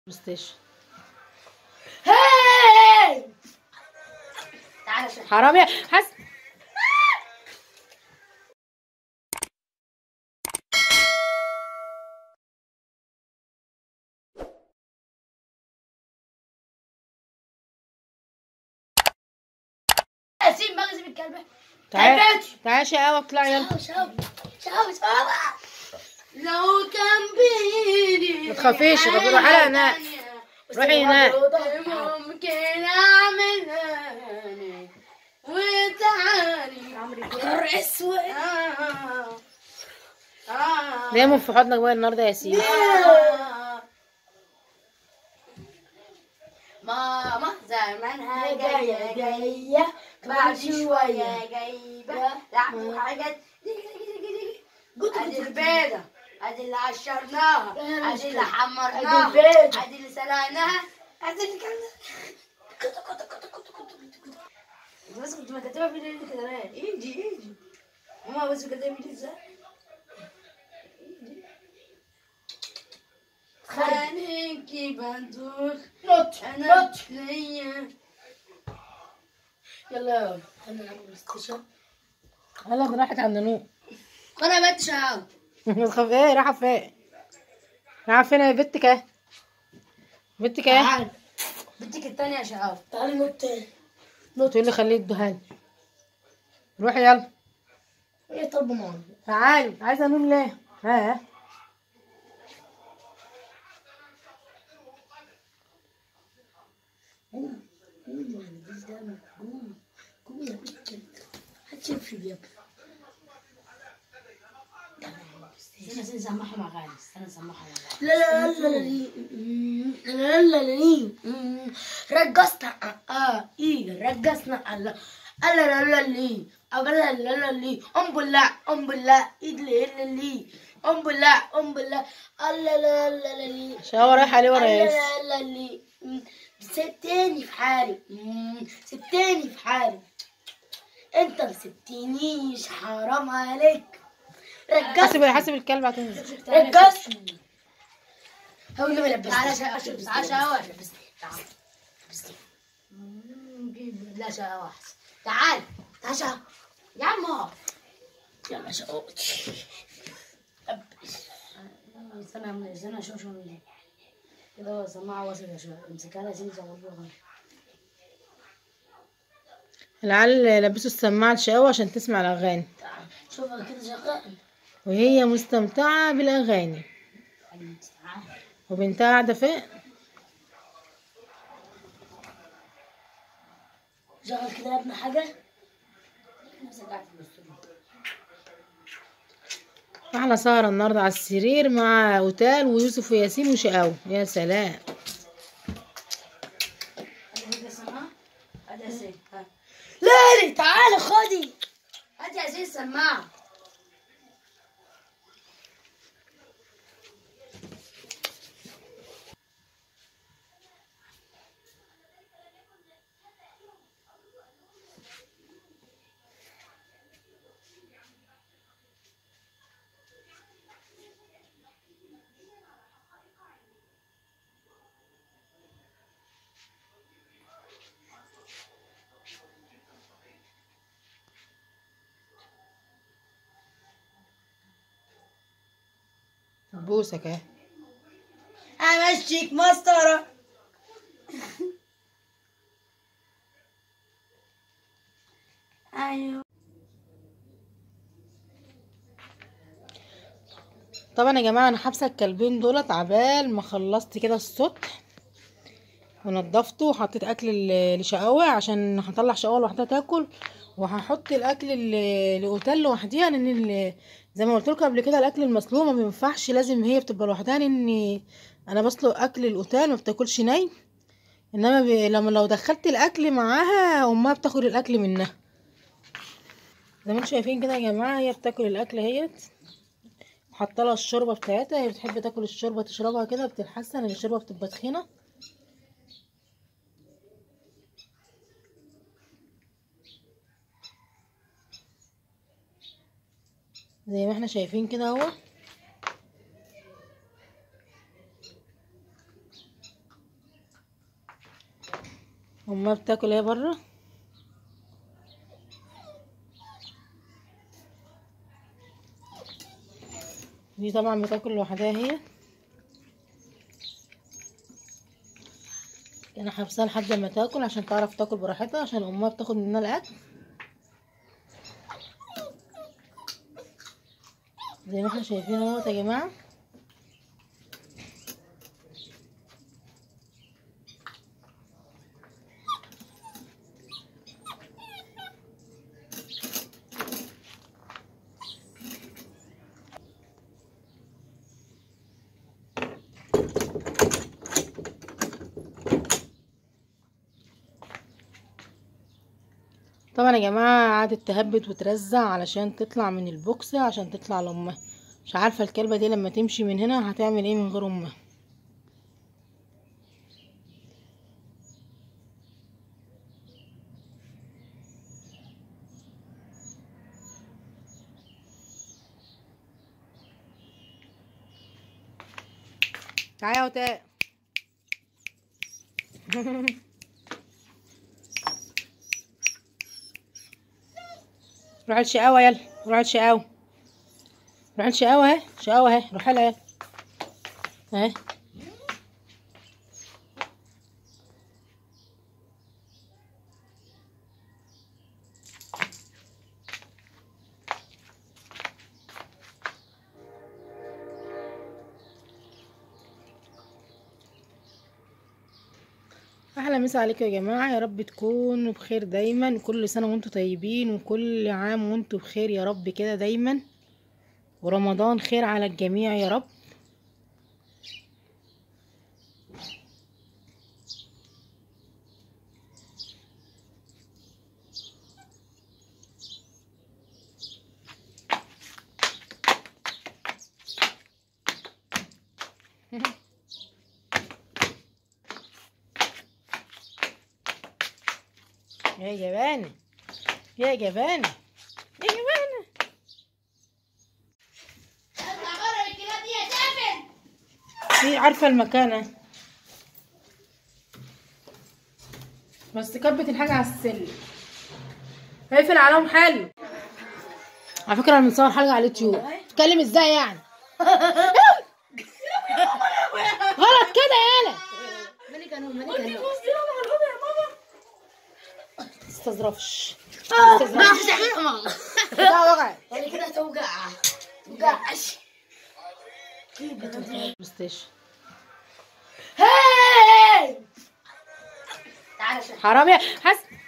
ستيشن هاي تعال عشان حرام يا حس سيب مغزي بالكلبة تعال تعال شقاوة اطلع يلا شاو شاو شاو شاو لو كان بيدي ما تخافيش، روحي على هناك. روحي هناك. ممكن اعملها أنا وتعالي نهار اسود آه. آه. ناموا في حضنك بقى النهارده يا سيدي آه. ماما زمانها جاية جاية بعد شوية جايبة لعبوا حاجات ادي البيضة ادي اللي عشرناها ادي اللي حمرناها ادي اللي سلقناها ادي اللي كلنا كده كده كده كده كده كده انت بس كنت مكتبها في ايدي كده ليه؟ ايدي ايدي ماما بس مكتبها في ايدي ازاي؟ خليكي بندوخ نوت انا ليا يلا خلينا نلعب بلاي ستيشن يلا ده راحت عند نور انا بتشاو ما تخاف ايه رايحة فين رايحة فين يا بنتك اهي بنتك اهي تعال بديك الثانية يا شباب تعالي نوت تاني تقول لي خليه يدوها لي روحي يلا ايه طلب ماما تعالي عايزة نور ليه ها هتشوف يا استنى استنى سمعهم اغاني استنى سمعهم اغاني لا لا لا لا لا لا لا رقصنا اه ايه رقصنا الله الله لا لا لي أبلا لا لا لي أم بالله أم بالله إدلي إلا لي أم بالله أم بالله الله لا لا لا لي شاور رايحة عليه ورا الله ياس لا لا لي مم. سبتني في حالي مم. سبتني في حالي انت ما سبتنيش حرام عليك حاسب رقصني حاسب الكلب هتنزل رقصني هو اللي ملبسني تعالى شاور تعالى شاور لبسني تعال لبسني لا شاور احسن تعال تعال شاور يا عم يلا شاور استنى استنى اشوف شو من كده سماعة وصل يا شباب امسكها لها زين زود له العيال لبسوا السماعة الشقاوة عشان تسمع الأغاني تعال شوفها كده شغال وهي مستمتعة بالأغاني تعال وبنتها قاعدة فين شغل كده يا ابني حاجة نفسك قاعد في الاستوديو أحلى سهرة النهاردة على السرير مع أوتال ويوسف وياسين وشقاوة يا سلام ليلي تعالي خدي هاتي يا زين السماعة بوسك اهي امشيك مسطرة ايوه طبعا يا جماعة أنا حابسة الكلبين دولت عبال ما خلصت كده السطح ونضفته وحطيت أكل ل- لشقاوة عشان هطلع شقاوة لوحدها تاكل وهحط الأكل ل- لأوتال لوحديها لأن ال- زي ما قلت لكم قبل كده الأكل المسلوق ما بينفعش لازم هي بتبقى لوحدها لأن أنا بسلق أكل الأوتال ما بتاكلش ني إنما ب... لما لو دخلت الأكل معاها أمها بتاخد الأكل منها زي ما انتم شايفين كده يا جماعة هي بتاكل الأكل اهيت حاطه لها الشوربه بتاعتها هي بتحب تاكل الشوربه تشربها كده بتتحسن ان الشوربه بتبقى تخينه زي ما احنا شايفين كده اهو امها بتاكل ايه بره دي طبعا بتاكل لوحدها هي انا حابساها لحد ما تاكل عشان تعرف تاكل براحتها عشان امها بتاخد منها الاكل زي ما احنا شايفين اهوت يا جماعه طبعا يا جماعه قعدت تهبد وترزع علشان تطلع من البوكس عشان تطلع لامها مش عارفه الكلبه دي لما تمشي من هنا هتعمل ايه من غير امها تعالى يا وتاء روح الشقاوة يلا روح الشقاوة روح الشقاوة اهي شقاوة اهي روح لها يلا اهي احلى مسا عليكم يا جماعه يا رب تكونوا بخير دايما كل سنه وانتم طيبين وكل عام وانتم بخير يا رب كده دايما ورمضان خير على الجميع يا رب يا جبانة يا جبانة يا جبانة هي عارفة المكانة بس كبت الحاجة على السلم اقفل عليهم حلو على فكرة انا بنصور حلقة على اليوتيوب تتكلم ازاي يعني غلط كده يالا مالك انا مالك انا تستظرفش ماما لا وقع يعني كده توجع توجعش بلاي ستيشن هاي تعالى شوف حرام يا حس